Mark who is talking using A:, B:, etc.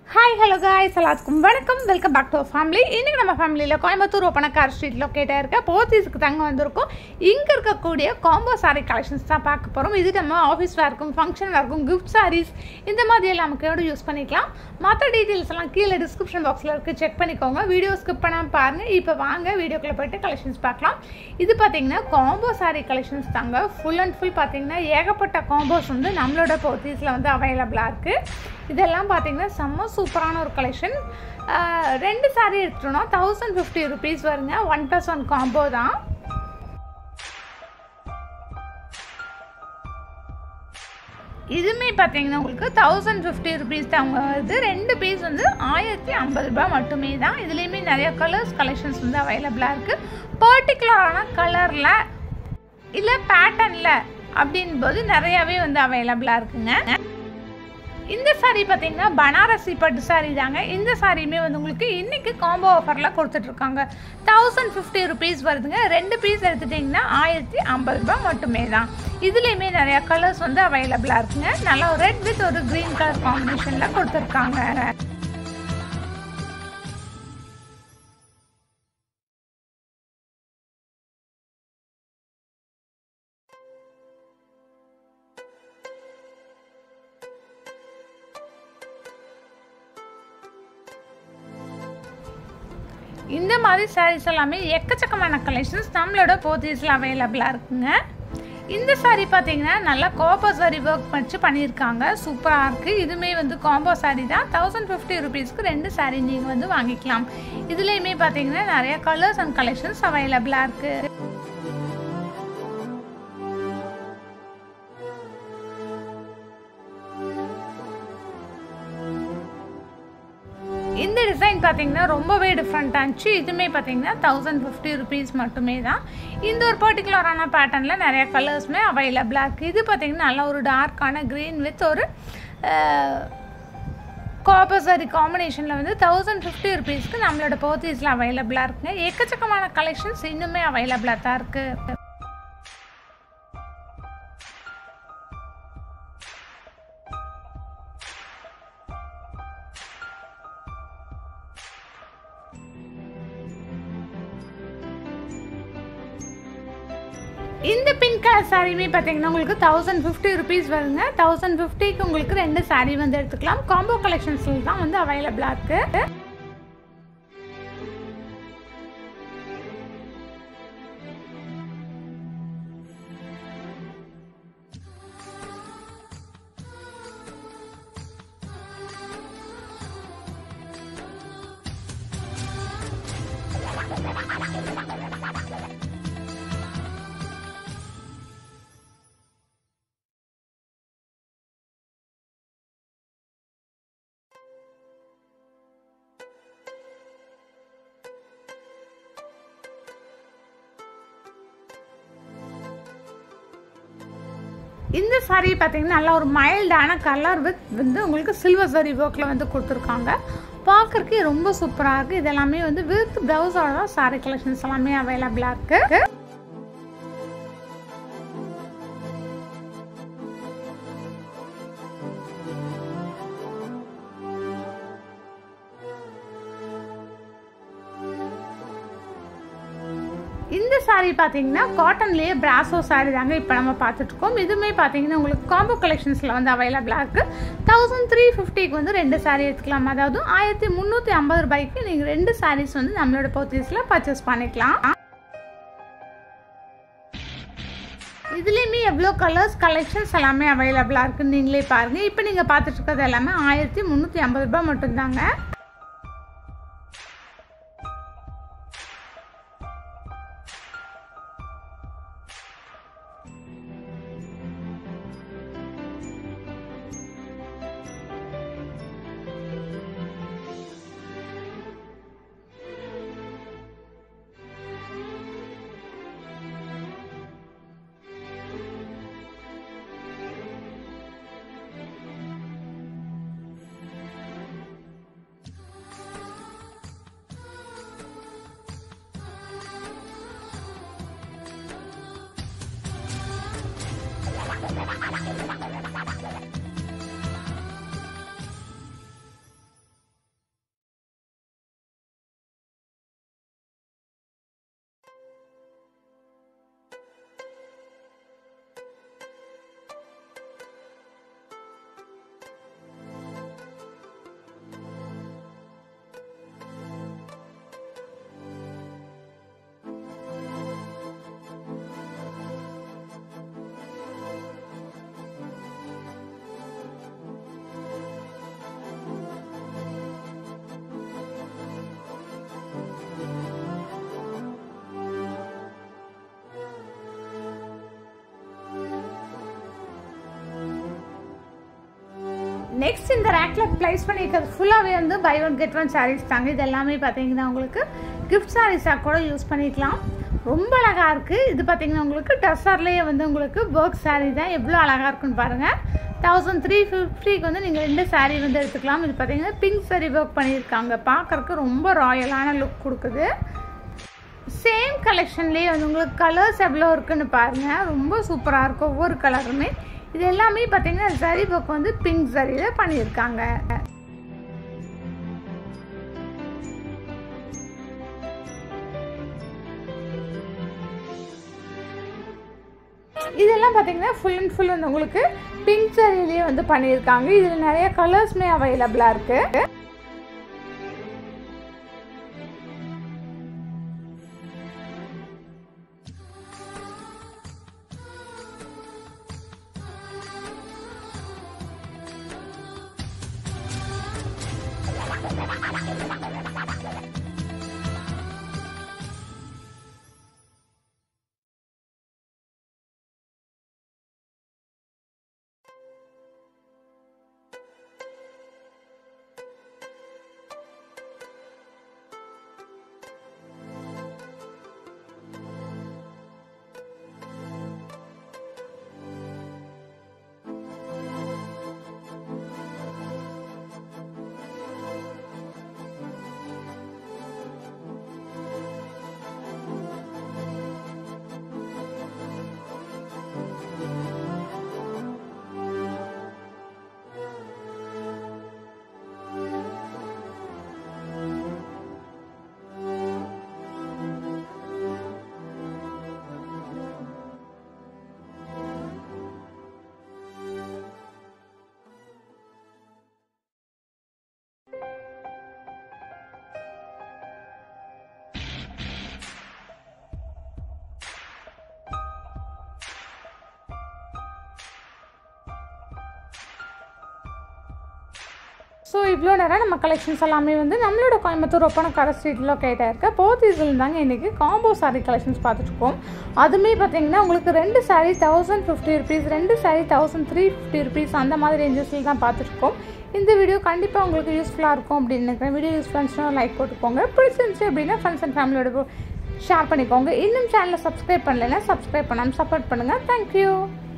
A: hi hello guys எல்லாத்துக்கும் வணக்கம் welcome back to family இன்றைக்கி நம்ம ஃபேமிலியில் கோயம்புத்தூர் ஒப்பனக்கார் ஸ்ட்ரீட் லொக்கேட்டாக இருக்க போத்தீஸ்க்கு தங்க வந்திருக்கோம் இங்கே இருக்கக்கூடிய காம்போ சாரி கலெக்ஷன்ஸ் தான் பார்க்க போகிறோம் இது நம்ம ஆஃபீஸ் வேர்க்கும் ஃபங்க்ஷன் வேர்க்கும் கிஃப்ட் சாரீஸ் இந்த மாதிரி எல்லாம் நமக்கு யூஸ் பண்ணிக்கலாம் மற்ற டீட்டெயில்ஸ் எல்லாம் கீழே டிஸ்கிரிப்ஷன் பாக்ஸில் இருக்குது செக் பண்ணிக்கோங்க வீடியோ ஸ்கிப் பண்ணாமல் பாருங்கள் இப்போ வாங்க வீடியோக்குள்ளே போயிட்டு கலெக்ஷன்ஸ் பார்க்கலாம் இது பார்த்தீங்கன்னா காம்போ சாரி கலெக்ஷன்ஸ் தாங்க ஃபுல் அண்ட் ஃபுல் பார்த்தீங்கன்னா ஏகப்பட்ட காம்போஸ் வந்து நம்மளோட போத்தீஸில் வந்து அவைலபிளாக இருக்குது இதெல்லாம் பார்த்தீங்கன்னா செம்ம சூப்பரான ஒரு கலெக்ஷன் ரெண்டு சாரீ எடுத்துட்டோம்னா தௌசண்ட் ஃபிஃப்டி ருபீஸ் வருங்க ஒன் ப்ளஸ் ஒன் காம்போ தான் இதுவுமே பார்த்தீங்கன்னா உங்களுக்கு தௌசண்ட் ஃபிஃப்டி ருபீஸ் தான் வருது ரெண்டு பீஸ் வந்து ஆயிரத்தி ஐம்பது ரூபாய் மட்டுமே தான் இதுலேயுமே நிறைய கலர்ஸ் கலெக்ஷன்ஸ் வந்து அவைலபிளாக இருக்குது பர்டிகுலரான கலரில் இல்லை பேட்டர்னில் அப்படின்போது நிறையாவே வந்து அவைலபிளாக இருக்குங்க இந்த சாரீ பார்த்தீங்கன்னா பனாரசி பட்டு சாரீ தாங்க இந்த சாரியுமே வந்து உங்களுக்கு இன்னைக்கு காம்போ ஆஃபரில் கொடுத்துட்ருக்காங்க தௌசண்ட் ஃபிஃப்டி ருபீஸ் வருதுங்க ரெண்டு பீஸ் எடுத்துட்டிங்கன்னா ஆயிரத்தி ஐம்பது ரூபாய் மட்டுமே தான் இதுலேயுமே நிறையா கலர்ஸ் வந்து அவைலபிளாக இருக்குங்க நல்லா ஒரு ரெட் வித் ஒரு க்ரீன் கலர் காம்பினேஷனில் கொடுத்துருக்காங்க இந்த மாதிரி சாரீஸ் எல்லாமே எக்கச்சக்கமான கலெக்ஷன்ஸ் நம்மளோட போத்தீஸில் அவைலபிளாக இருக்குங்க இந்த சாரீ பார்த்தீங்கன்னா நல்லா காம்போ சாரீ ஒர்க் வச்சு பண்ணியிருக்காங்க சூப்பராக இருக்குது இதுவுமே வந்து காம்போ சாரீ தான் தௌசண்ட் ஃபிஃப்டி ருபீஸ்க்கு ரெண்டு சாரீ நீங்கள் வந்து வாங்கிக்கலாம் இதுலேயுமே பார்த்தீங்கன்னா நிறைய கலர்ஸ் அண்ட் கலெக்ஷன்ஸ் அவைலபிளாக இருக்குது இந்த டிசைன் பார்த்தீங்கன்னா ரொம்பவே டிஃப்ரெண்ட்டாக இருந்துச்சு இதுவுமே பார்த்தீங்கன்னா தௌசண்ட் ஃபிஃப்டி ருபீஸ் மட்டுமே தான் இந்த ஒரு பர்டிகுலரான பேட்டர்னில் நிறைய கலர்ஸுமே அவைலபிளாக இருக்குது இது பார்த்தீங்கன்னா நல்ல ஒரு டார்க்கான க்ரீன் வித் ஒரு காப்பர் சாரி காம்பினேஷனில் வந்து தௌசண்ட் ஃபிஃப்டி ருபீஸ்க்கு நம்மளோட போத்தீஸில் அவைலபிளாக இருக்குங்க எக்கச்சக்கமான கலெக்ஷன்ஸ் இன்னுமே அவைலபிளாக தான் இருக்குது இந்த பிங்க் கலர் சாரியுமே பார்த்தீங்கன்னா உங்களுக்கு தௌசண்ட் ஃபிஃப்டி ருபீஸ் வருங்க தௌசண்ட் ஃபிஃப்டிக்கு உங்களுக்கு ரெண்டு சாரீ வந்து எடுத்துக்கலாம் காம்போ கலெக்ஷன்ஸில் தான் வந்து அவைலபிளாக இருக்குது இந்த சாரீ பார்த்தீங்கன்னா நல்லா ஒரு மைல்டான கலர் வித் வந்து உங்களுக்கு சில்வர் சாரி ஒர்க்கில் வந்து கொடுத்துருக்காங்க பார்க்குறக்கே ரொம்ப சூப்பராக இருக்குது இதெல்லாமே வந்து வித் ப்ளவுஸோட தான் சாரீ கலெக்ஷன்ஸ் எல்லாமே அவைலபிளாக இருக்குது இந்த சாரீ பார்த்தீங்கன்னா காட்டன்லேயே பிராசோ சாரீ தாங்க இப்போ நம்ம பார்த்துட்ருக்கோம் இதுவுமே பார்த்தீங்கன்னா உங்களுக்கு காம்போ கலெக்ஷன்ஸில் வந்து அவைலபிளாக இருக்குது தௌசண்ட் த்ரீ ஃபிஃப்டிக்கு வந்து ரெண்டு சாரீ எடுத்துக்கலாம் அதாவது ஆயிரத்தி முந்நூற்றி ஐம்பது ரூபாய்க்கு நீங்கள் ரெண்டு சாரீஸ் வந்து நம்மளோட போத்தீஸில் பர்ச்சேஸ் பண்ணிக்கலாம் இதுலேயுமே எவ்வளோ கலர்ஸ் கலெக்ஷன்ஸ் எல்லாமே அவைலபிளாக இருக்குன்னு நீங்களே பாருங்கள் இப்போ நீங்கள் பார்த்துட்டு இருக்கிறது எல்லாமே ஆயிரத்தி முந்நூற்றி ஐம்பது ரூபாய் மட்டும்தாங்க நெக்ஸ்ட் இந்த ரேக்கில் ப்ளேஸ் பண்ணியிருக்கிறது ஃபுல்லாகவே வந்து buy one get one saris தாங்க இது எல்லாமே பார்த்தீங்கன்னா உங்களுக்கு கிஃப்ட் சாரீஸாக கூட யூஸ் பண்ணிக்கலாம் ரொம்ப அழகாக இருக்குது இது பார்த்தீங்கன்னா உங்களுக்கு டஸ்ஸர்லேயே வந்து உங்களுக்கு ஒர்க் saree தான் எவ்வளோ அழகாக இருக்குன்னு பாருங்கள் தௌசண்ட் த்ரீ ஃபிஃப்டிக்கு வந்து நீங்கள் ரெண்டு saree வந்து எடுத்துக்கலாம் இது பார்த்தீங்கன்னா பிங்க் saree ஒர்க் பண்ணியிருக்காங்க பார்க்குறக்கு ரொம்ப ராயலான லுக் கொடுக்குது சேம் கலெக்ஷன்லேயே வந்து உங்களுக்கு கலர்ஸ் எவ்வளோ இருக்குன்னு பாருங்கள் ரொம்ப சூப்பராக இருக்கும் ஒவ்வொரு கலருமே இது எல்லாமே பார்த்தீங்கன்னா சரி ஒர்க் வந்து பிங்க் சரியில் பண்ணியிருக்காங்க இதெல்லாம் பார்த்தீங்கன்னா ஃபுல் அண்ட் ஃபுல் வந்து உங்களுக்கு பிங்க் சரியிலேயே வந்து பண்ணியிருக்காங்க இதில் நிறைய கலர்ஸ்மே அவைலபிளாக இருக்குது ஸோ இவ்வளோ நேரம் நம்ம கலெக்ஷன்ஸ் எல்லாமே வந்து நம்மளோட கோயம்புத்தூர் ஒப்பனக்கார ஸ்ட்ரீட் லொக்கேட்டாக இருக்க போத்தீஸில் தாங்க இன்றைக்கி காம்போ சாரீ கலெக்ஷன்ஸ் பார்த்துட்ருக்கோம் அதுமே பார்த்தீங்கன்னா உங்களுக்கு ரெண்டு சாரீ தௌசண்ட் ஃபிஃப்டி ருபீஸ் ரெண்டு sari thousand three fifty rupees அந்த மாதிரி ரேஞ்சஸில் தான் பார்த்துட்ருக்கோம் இந்த வீடியோ கண்டிப்பாக உங்களுக்கு யூஸ்ஃபுல்லாக இருக்கும் அப்படின்னு நினைக்கிறேன் வீடியோ யூஸ் பண்ணிச்சுன்னா லைக் போட்டுக்கோங்க பிடிச்சிருந்துச்சு அப்படின்னா ஃப்ரெண்ட்ஸ் அண்ட் ஃபேமிலியோட ஷேர் பண்ணிக்கோங்க இன்னும் சேனலை சப்ஸ்கிரைப் பண்ணலைன்னா சப்ஸ்கிரைப் பண்ணாமல் சப்போர்ட் பண்ணுங்கள் தேங்க்யூ